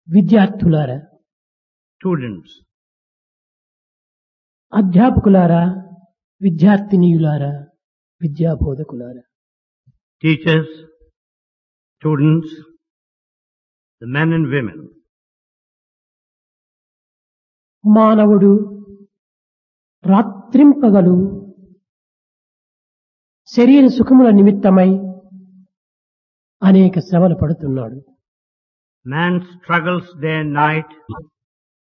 విద్యార్థులారా students, అధ్యాపకులారా విద్యార్థినీయులారా విద్యాబోధకులారా teachers, students, the men and women. మానవుడు రాత్రింపగలు శరీర సుఖముల నిమిత్తమై అనేక శ్రమలు పడుతున్నాడు Man struggles day and night